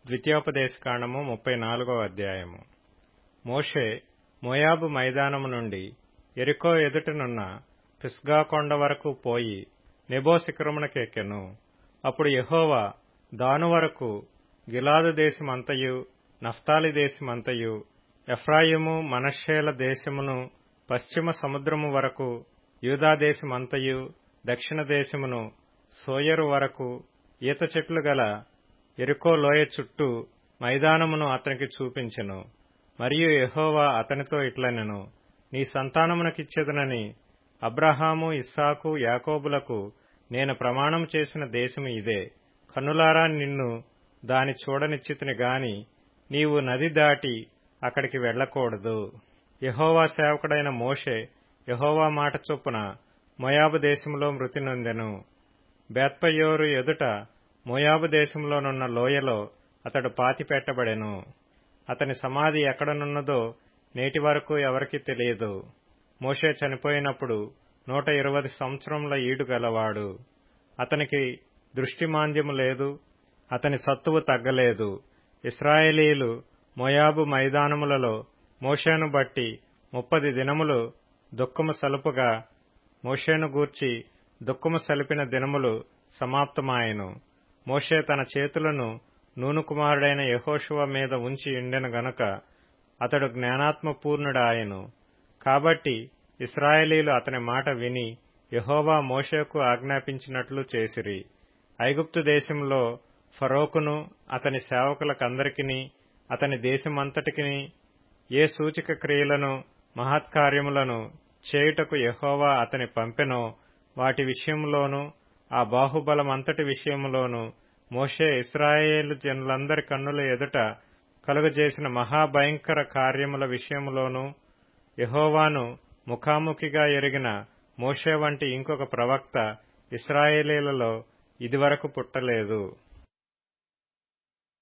ద్వితీయోపదేశకాండము ముప్పై నాలుగవ అధ్యాయము మోషే మోయాబు మైదానము నుండి ఎరికో ఎదుటనున్న పిస్గా కొండ వరకు పోయి నెబో శిఖరమునకెక్కెను అప్పుడు యెహోవా దాను వరకు గిలాదు దేశమంతయు నఫ్తాలి దేశమంతయు ఎఫ్రాయిము మనష్షేల దేశమును పశ్చిమ సముద్రము వరకు యూదా దేశమంతయు దక్షిణ దేశమును సోయరు వరకు ఈత చెట్లు గల ఎరుకో లోయ చుట్టూ మైదానమును అతనికి చూపించెను మరియు యెహోవా అతనితో ఇట్లనెను నీ సంతానమునకిచ్చెదనని అబ్రహాము ఇస్సాకు యాకోబులకు నేను ప్రమాణం చేసిన దేశము ఇదే కన్నులారా నిన్ను దాని చూడనిచ్చితిని గాని నీవు నది దాటి అక్కడికి వెళ్లకూడదు యహోవా సేవకుడైన మోషే యహోవా మాట చొప్పున మోయాబు దేశంలో మృతి నొందెను బేత్పయోరు ఎదుట మోయాబు దేశంలోనున్న లోయలో అతడు పాతిపెట్టబడెను అతని సమాధి ఎక్కడనున్నదో నేటి వరకు ఎవరికీ తెలియదు మోషే చనిపోయినప్పుడు నూట ఇరవై సంవత్సరముల ఈడు గలవాడు అతనికి దృష్టిమాంద్యము లేదు అతని సత్తువు తగ్గలేదు ఇస్రాయేలీలు మోయాబు మైదానములలో మోషేను బట్టి ముప్పది దినములు దుఃఖము సలుపుగా మోషేను గూర్చి దుఃఖము సలిపిన దినములు సమాప్తమాయెను మోషే తన చేతులను నూను కుమారుడైన యహోషువ మీద ఉంచి ఉండెను గనుక అతడు జ్ఞానాత్మపూర్ణుడాయెను కాబట్టి ఇస్రాయేలీలు అతని మాట విని యహోవా మోషేకు ఆజ్ఞాపించినట్లు చేసిరి ఐగుప్తు దేశంలో ఫరోకును అతని సేవకులకందరికిని అతని దేశమంతటికిని ఏ సూచిక క్రియలను మహత్కార్యములను చేయుటకు యహోవా అతని పంపెనో వాటి విషయంలోనూ ఆ బాహుబలమంతటి విషయంలోనూ మోషే ఇస్రాయేలు జనులందరి కన్నుల ఎదుట కలుగజేసిన మహాభయంకర కార్యముల విషయములోనూ యహోవాను ముఖాముఖిగా ఎరిగిన మోషే వంటి ఇంకొక ప్రవక్త ఇస్రాయేలీలలో ఇదివరకు పుట్టలేదు